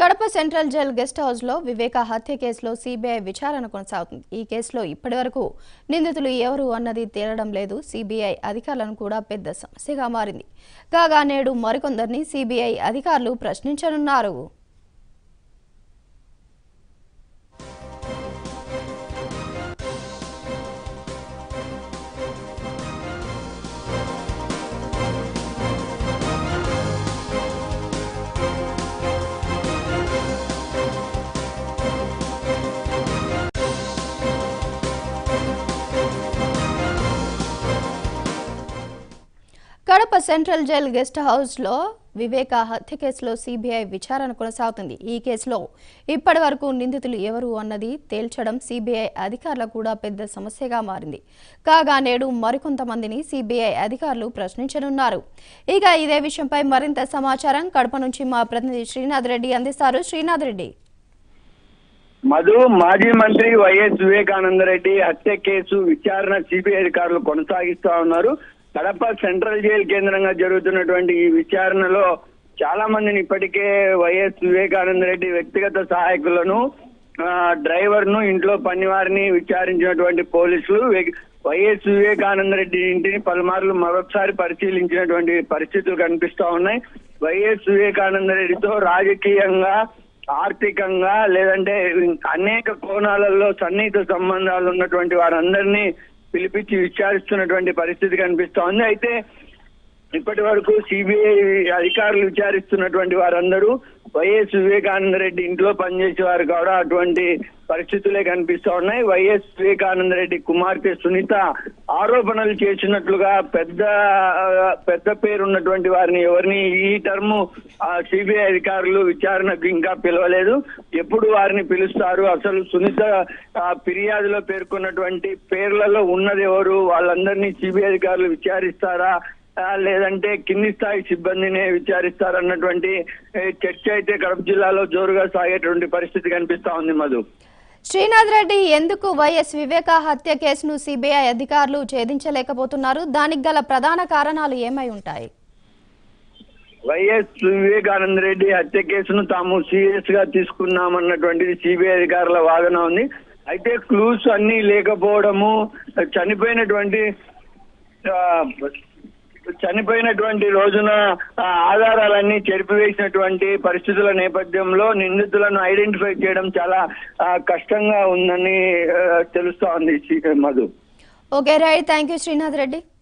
Kadapa central jail guest house లో వివేక హత్య కేసులో సిబిఐ విచారణ కొనసాగుతుంది ఈ కేసులో ఇప్పటివరకు నిందితులు ఎవరు అన్నది తేలడం లేదు సిబిఐ అధికారులను కూడా పెద్ద సమస్యగా మారింది కాగా నేడు మరికొందరిని సిబిఐ అధికారులు ప్రశ్నించనున్నారు Kadapa central jail guest house లో వివేక హత్య కేసులో సిబిఐ విచారణ కొనసాగుతుంది ఈ కేసులో ఇప్పటి వరకు నిందితులు ఎవరు అన్నది తేల్చడం సిబిఐ అధికారులకు కూడా పెద్ద సమస్యగా మారింది కాగా నేడు మరికొంతమందిని సిబిఐ అధికారులు ప్రశ్నించనున్నారు ఇక ఇదే విషయంపై మరింత సమాచారం కడప నుంచి మా ప్రతినిధి శ్రీనాథ్ రెడ్డి అందిస్తారు శ్రీనాథ్ రెడ్డి మధు మాజీ మంత్రి వైఎస్ వివేకానంద రెడ్డి హత్య కేసు విచారణ సిబిఐ అధికారులు కొనసాగిస్తా ఉన్నారు కడప సెంట్రల్ జైలు కేంద్రంగా జరుగుతున్నటువంటి ఈ విచారణలో చాలా మందిని ఇప్పటికే వైఎస్ వివేకానంద రెడ్డి వ్యక్తిగత సహాయకులను ఆ, డ్రైవర్ ను ఇంట్లో పనివారిని విచారించినటువంటి పోలీసులు వే- వైఎస్ వివేకానంద రెడ్డి ఇంటిని పలుమార్లు మరొకసారి పరిశీలించినటువంటి పరిస్థితులు కనిపిస్తా ఉన్నాయి వైఎస్ వివేకానంద రెడ్డితో రాజకీయంగా ఆర్థికంగా లేదంటే అనేక కోణాలలో సన్నిహిత సంబంధాలు ఉన్నటువంటి వారందరినీ పిలిపించి విచారిస్తున్నటువంటి పరిస్థితి కనిపిస్తా ఉంది అయితే ఇప్పటి వరకు సిబిఐ అధికారులు విచారిస్తున్నటువంటి వారందరూ వైఎస్ వివేకానంద రెడ్డి ఇంట్లో పనిచేసే వారు కూడా అటువంటి పరిస్థితులే కనిపిస్తా ఉన్నాయి వైఎస్ వివేకానంద రెడ్డి కుమార్తె సునీత ఆరోపణలు చేసినట్లుగా పెద్ద ఆ, పెద్ద పేరు ఉన్నటువంటి వారిని ఎవరిని ఈ టర్మ్ సిబిఐ అధికారులు విచారణకు ఇంకా పిలవలేదు ఎప్పుడు వారిని పిలుస్తారు అసలు సునీత ఆ, ఫిర్యాదులో పేర్కొన్నటువంటి పేర్లలో ఉన్నది ఎవరు వాళ్ళందరినీ సిబిఐ అధికారులు విచారిస్తారా ఆ, లేదంటే కింది స్థాయి సిబ్బందినే విచారిస్తారన్నటువంటి ఏ, చర్చ అయితే కడప జిల్లాలో జోరుగా సాగేటువంటి పరిస్థితి కనిపిస్తా ఉంది మధు శ్రీనాథ్ రెడ్డి ఎందుకు వైఎస్ వివేక హత్య కేసును సిబిఐ అధికారులు ఛేదించలేకపోతున్నారు దానికి గల ప్రధాన కారణాలు ఏమై ఉంటాయి వైఎస్ వివేకానంద రెడ్డి హత్య కేసును తాము సీరియస్ గా తీసుకున్నామన్నటువంటిది సిబిఐ అధికారుల వాదన ఉంది అయితే క్లూస్ అన్ని లేకపోవడము చనిపోయినటువంటి ఆ, చనిపోయినటువంటి రోజున ఆ, ఆధారాలన్నీ చెరిపివేసినటువంటి పరిస్థితుల నేపథ్యంలో నిందితులను ఐడెంటిఫై చేయడం చాలా ఆ, కష్టంగా ఉందని ఆ, తెలుస్తా ఉంది Sri- Madhu okay right thank you Srinath Reddy